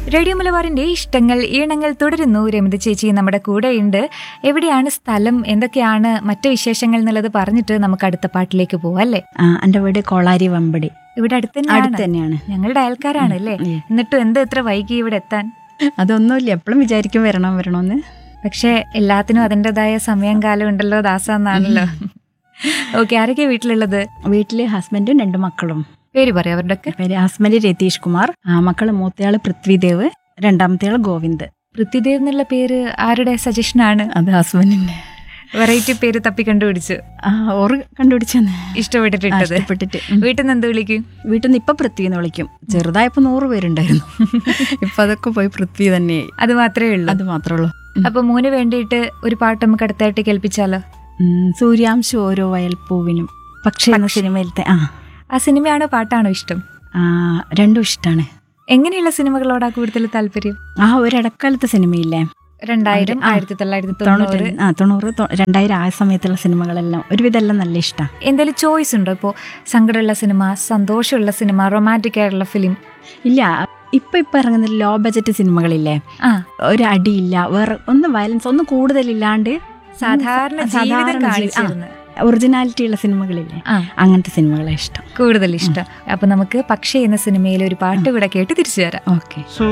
Radio മലബാറിന്റെ ഇഷ്ടങ്ങൾ ഈണങ്ങൾ തുടരുന്നു രമിത ചേച്ചി നമ്മുടെ കൂടെയുണ്ട് എവിടെയാണ് സ്ഥലം എന്തൊക്കെയാണ് മറ്റു വിശേഷങ്ങൾ എന്നുള്ളത് പറഞ്ഞിട്ട് നമുക്ക് അടുത്ത പാട്ടിലേക്ക് പോവാം അല്ലേ ആ, എൻ്റെ വീട് കോളാരി വമ്പടി ഇവിടെ അടുത്ത് അടുത്ത് തന്നെയാണ് തന്നെയാണ് ഞങ്ങളുടെ അയൽക്കാരാണ് അല്ലേ ഉം. എന്നിട്ടും എന്ത് എത്ര വൈകി ഇവിടെ എത്താൻ അതൊന്നുമില്ല എപ്പോഴും വിചാരിക്കും വരണം വരണമെന്ന് പക്ഷെ എല്ലാത്തിനും അതിൻ്റെതായ സമയം കാലം ഉണ്ടല്ലോ ദാസ എന്നാണല്ലോ ഓക്കെ ആരൊക്കെ വീട്ടിലുള്ളത് വീട്ടില് ഹസ്ബൻഡും രണ്ട് മക്കളും പേര് പറയാം അവരുടെ ഒക്കെ പേര് ഹസ്ബൻഡ് രതീഷ് കുമാർ ആ മക്കള് മൂത്തയാള് പൃഥ്വിദേവ് രണ്ടാമത്തെയാള് ഗോവിന്ദ് പൃഥ്വിദേവ് എന്നുള്ള പേര് ആരുടെ സജഷൻ ആണ് അത് ഹസ്ബൻഡിന്റെ വെറൈറ്റി പേര് തപ്പി കണ്ടുപിടിച്ചു ആ ഓറ് കണ്ടുപിടിച്ചെന്ന് ഇഷ്ടപ്പെട്ടിട്ടിട്ടത് ഇഷ്ടപ്പെട്ടിട്ട് ഉം. വീട്ടിൽ നിന്ന് എന്ത് വിളിക്കും വീട്ടിൽ നിന്ന് ഇപ്പൊ പൃഥ്വി എന്ന് വിളിക്കും ചെറുതായപ്പോ നൂറ് പേരുണ്ടായിരുന്നു ഇപ്പൊ അതൊക്കെ പോയി പൃഥ്വി തന്നെ അത് മാത്രമേ ഉള്ളൂ അത് മാത്രമേ ഉള്ളൂ അപ്പൊ മോന് വേണ്ടിയിട്ട് ഒരു പാട്ട് നമുക്ക് അടുത്തായിട്ട് കേൾപ്പിച്ചാലോ ഉം, സൂര്യാംശു ഓരോ വയൽപ്പൂവിനും പക്ഷേ എന്ന സിനിമയിലത്തെ ആ ആ സിനിമയാണോ പാട്ടാണോ ഇഷ്ടം ആ, രണ്ടും ഇഷ്ടമാണ് എങ്ങനെയുള്ള സിനിമകളോടാ കൂടുതൽ താല്പര്യം ആ ഒരു ഇടക്കാലത്തെ സിനിമയില്ലേ രണ്ടായിരം ആ, ആയിരത്തി തൊള്ളായിരത്തി തൊണ്ണൂറ്റി തൊണ്ണൂറ് ആ തൊണ്ണൂറ് തൊ- രണ്ടായിരം ആ സമയത്തുള്ള സിനിമകളെല്ലാം ഒരുവിധം എല്ലാം നല്ല ഇഷ്ടമാണ് എന്തെങ്കിലും ചോയ്സ് ഉണ്ടോ ഇപ്പോൾ സങ്കടമുള്ള സിനിമ സന്തോഷമുള്ള സിനിമ റൊമാൻറ്റിക് ആയിട്ടുള്ള ഫിലിം ഇല്ല ഇപ്പൊ ഇപ്പൊ ഇറങ്ങുന്ന ലോ ബജറ്റ് സിനിമകളില്ലേ ആ ഒരു അടിയില്ല വേറെ ഒന്ന് വയലൻസ് ഒന്നും കൂടുതലില്ലാണ്ട് സാധാരണ സാധാരണ ജീവിതം ജീവി- കാണിച്ചിരുന്നു ഒറിജിനാലിറ്റി ഉള്ള സിനിമകളില്ലേ ആ അങ്ങനത്തെ സിനിമകളെ ഇഷ്ടം കൂടുതൽ ഇഷ്ടം അപ്പൊ നമുക്ക് പക്ഷേ എന്ന സിനിമയിൽ ഒരു പാട്ട് കൂടെ കേട്ട് തിരിച്ചു തരാം ഓക്കെ